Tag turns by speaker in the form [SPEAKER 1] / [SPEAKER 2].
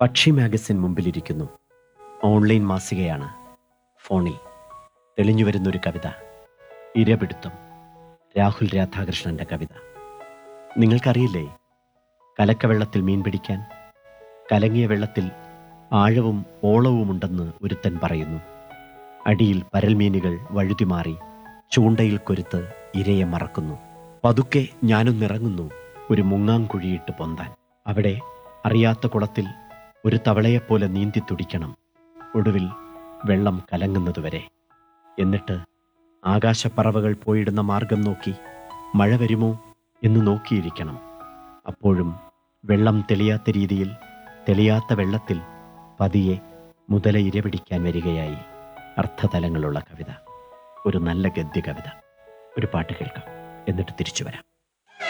[SPEAKER 1] പക്ഷി magazine മുമ്പിലിരിക്കുന്നു online മാസികയാണ് ഫോണിൽ തെളിഞ്ഞു വരുന്നൊരു കവിത ഇരപിടുത്തം രാഹുൽ രാധാകൃഷ്ണന്റെ കവിത നിങ്ങൾക്കറിയില്ലേ കലക്കവെള്ളത്തിൽ മീൻ പിടിക്കാൻ കലങ്ങിയ വെള്ളത്തിൽ ആഴവും ഓളവുമുണ്ടെന്ന് ഒരുത്തൻ പറയുന്നു അടിയിൽ പരൽമീനുകൾ വഴുതിമാറി ചൂണ്ടയിൽ കൊരുത്ത് ഇരയെ മറക്കുന്നു പതുക്കെ ഞാനൊന്നിറങ്ങുന്നു ഒരു മുങ്ങാങ്കുഴിയിട്ട് പൊന്താൻ അവിടെ അറിയാത്ത കുളത്തിൽ ഒരു തവളയെപ്പോലെ നീന്തി തുടിക്കണം ഒടുവിൽ വെള്ളം കലങ്ങുന്നതുവരെ എന്നിട്ട് ആകാശപ്പറവകൾ പോയിടുന്ന മാർഗം നോക്കി മഴ വരുമോ എന്ന് നോക്കിയിരിക്കണം അപ്പോഴും വെള്ളം തെളിയാത്ത രീതിയിൽ തെളിയാത്ത വെള്ളത്തിൽ പതിയെ മുതല ഇരപിടിക്കാൻ വരികയായി അർത്ഥതലങ്ങളുള്ള കവിത ഒരു നല്ല ഗദ്യ കവിത ഒരു പാട്ട് കേൾക്കാം എന്നിട്ട് തിരിച്ചു വരാം